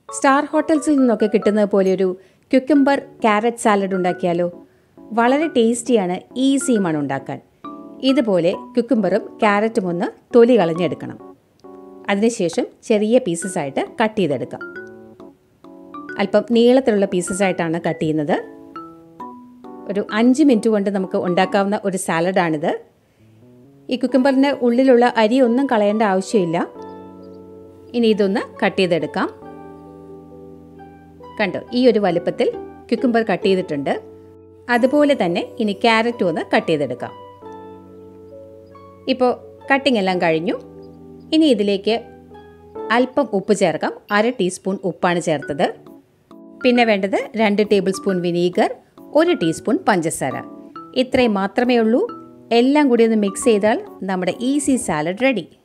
star ഹോട്ടൽസിൽ നിന്നൊക്കെ കിട്ടുന്നത് പോലെ ഒരു ക്യുക്കംബർ ക്യാരറ്റ് സാലഡ് ഉണ്ടാക്കിയാലോ വളരെ ടേസ്റ്റിയാണ് ഈസിയുമാണ് ഉണ്ടാക്കാൻ ഇതുപോലെ ക്യുക്കംബറും ക്യാരറ്റും ഒന്ന് തൊലി കളഞ്ഞെടുക്കണം അതിനുശേഷം ചെറിയ പീസസ് ആയിട്ട് കട്ട് ചെയ്തെടുക്കാം അല്പം നീളത്തിലുള്ള പീസസ് ആയിട്ടാണ് കട്ട് ചെയ്യുന്നത് ഒരു അഞ്ച് മിനിറ്റ് കൊണ്ട് നമുക്ക് ഉണ്ടാക്കാവുന്ന ഒരു സാലഡാണിത് ഈ കുക്കുംബറിൻ്റെ ഉള്ളിലുള്ള അരി ഒന്നും കളയേണ്ട ആവശ്യമില്ല ഇനി ഇതൊന്ന് കട്ട് ചെയ്തെടുക്കാം കണ്ടോ ഈ ഒരു വലുപ്പത്തിൽ ക്യുക്കുംബർ കട്ട് ചെയ്തിട്ടുണ്ട് അതുപോലെ തന്നെ ഇനി ക്യാരറ്റും ഒന്ന് കട്ട് ചെയ്തെടുക്കാം ഇപ്പോൾ കട്ടിംഗ് എല്ലാം കഴിഞ്ഞു ഇനി ഇതിലേക്ക് അല്പം ഉപ്പ് ചേർക്കാം അര ടീസ്പൂൺ ഉപ്പാണ് ചേർത്തത് പിന്നെ വേണ്ടത് രണ്ട് ടേബിൾ സ്പൂൺ വിനീഗർ ഒരു ടീസ്പൂൺ പഞ്ചസാര ഇത്രയും മാത്രമേ ഉള്ളൂ എല്ലാം കൂടി ഒന്ന് മിക്സ് ചെയ്താൽ നമ്മുടെ ഈസി സാലഡ് റെഡി